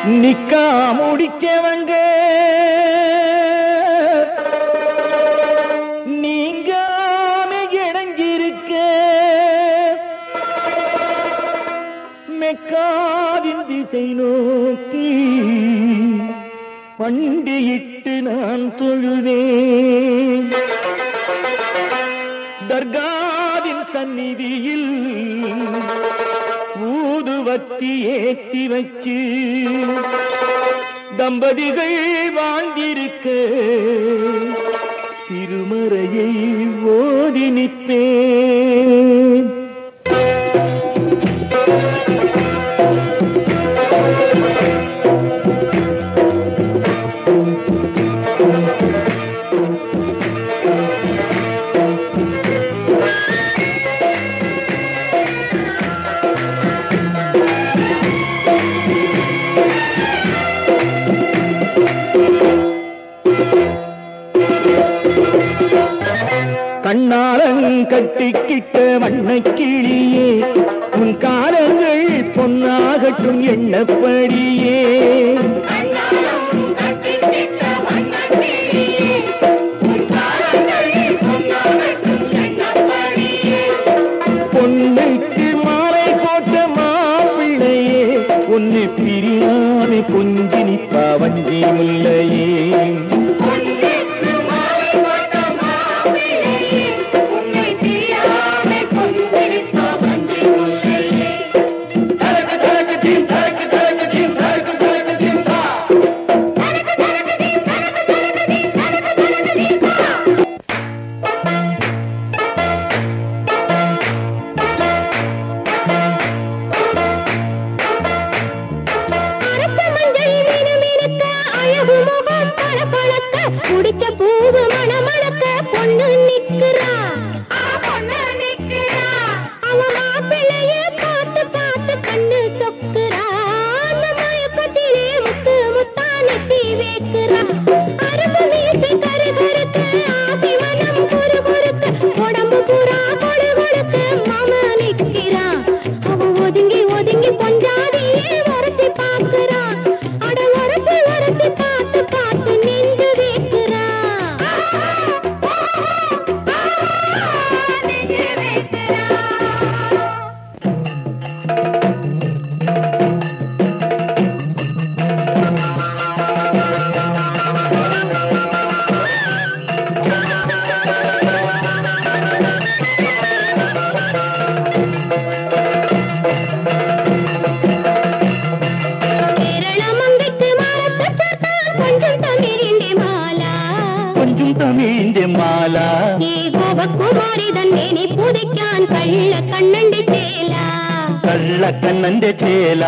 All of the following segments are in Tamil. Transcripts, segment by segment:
நிக்கா முடிச்சவங்க நீங்காம இணைஞ்சிருக்க மெக்காவின் திசை நோக்கி பண்டியிட்டு நான் தொழுவேன் தர்காவின் சந்நிதியில் ஊதுவத்தி ஏற்றி வச்சு தம்பதிகள் வாழ்ந்திருக்க திருமறையை ஓதி நிற்பேன் கண்ணாரங் கட்டிக்கிட்ட வண்ணக்கிளியே உன் காலங்கள் பொன்னாகட்டும் எண்ணப்படியே பொண்ணுக்கு மாலை போட்ட மாப்பிள்ளையே உன்னை பிரியாமி பொஞ்சி நிப்பா வஞ்சி முல்லையே அரச மஞ்சள் மினுமினுக்க, அழகு முகம் பளபளக்க, குடிச்ச பூவு மணமணக்க, பொண்ணு நிக்கிறா. அவ மாப்பிள்ளைய பார்த்து பார்த்து கண்ணு சொக்குறா. அந்த மயக்கத்திலே முத்து முத்தா நெத்தி வைக்கிறா. அரும்பு மீசை கருகருக்க, ஆசை மனம் குறுகுறுக்க, உடம்பு பூரா கொழு கொழுக்க, மாமா நிக்கிறா. அவ ஒதுங்கி ஒதுங்கி கொஞ்சாதியே வரத்தி பாக்குறா அட வரத்தி வரத்தி பார்த்து பார்த்து நின்று வைக்கிறா கேரள மங்கைக்கு மரத்து சத்தம் கொஞ்சம் தமிழிண்டி மாலா கொஞ்சம் தமிழ்ந்த மாலா ഈ ഗോപകുമാരിതൻ മേനി പുതയ്ക്കാൻ കള്ള കണ്ണണ്ടി ചേല കള്ള കണ്ണന്റെ ചേല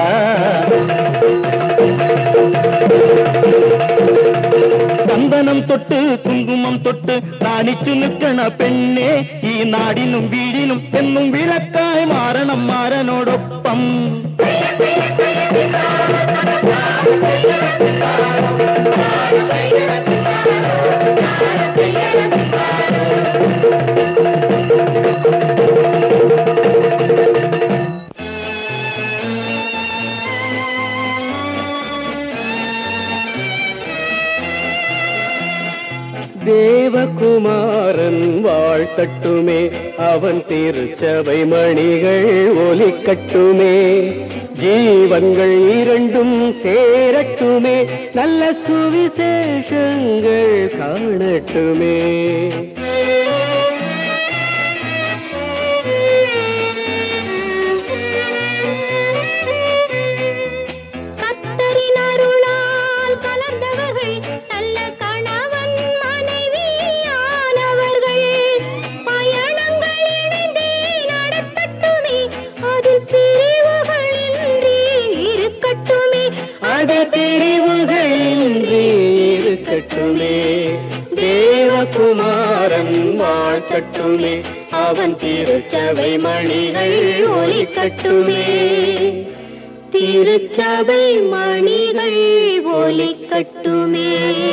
ചന്ദനം തൊട്ട് കുങ്കുമം തൊട്ട് നാണിച്ചു നിൽക്കണ പെണ്ണെ ഈ നാടിനും വീടിനും എന്നും വിളക്കായി മാറണം മാരനോടൊപ്പം தேவகுமாரன் வாழ்த்தட்டுமே அவன் திருச்சபை மணிகள் ஒலிக்கட்டுமே ஜீவன்கள் இரண்டும் சேரட்டுமே நல்ல சுவிசேஷங்கள் காணட்டுமே கத்தரின் அருளால் கலந்தவர்கள் நல்ல கணவன் மனைவியானவர்கள் பயணங்கள் இணைந்தே நடத்தட்டுமே அதில் பிரிவுகள் இன்றி இருக்கட்டுமே அட தெரிவுகளின்றி இருக்கட்டுமே தேவகுமாரன் வாழ்க்கட்டுமே அவன் திருச்சபை மணிகள் ஒலிக்கட்டுமே திருச்சபை மணிகள் ஒலிக்கட்டுமே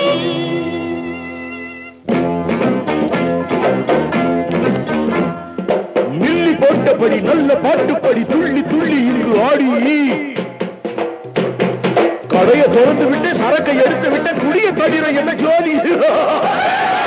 மில்லி போட்டபடி நல்ல பாட்டுப்படி துள்ளி துள்ளி இங்கு ஆடி கடைய திறந்து விட்டு சரக்கை எடுத்து விட்டு குடிய தண்ணீரை என்ன ஜோதி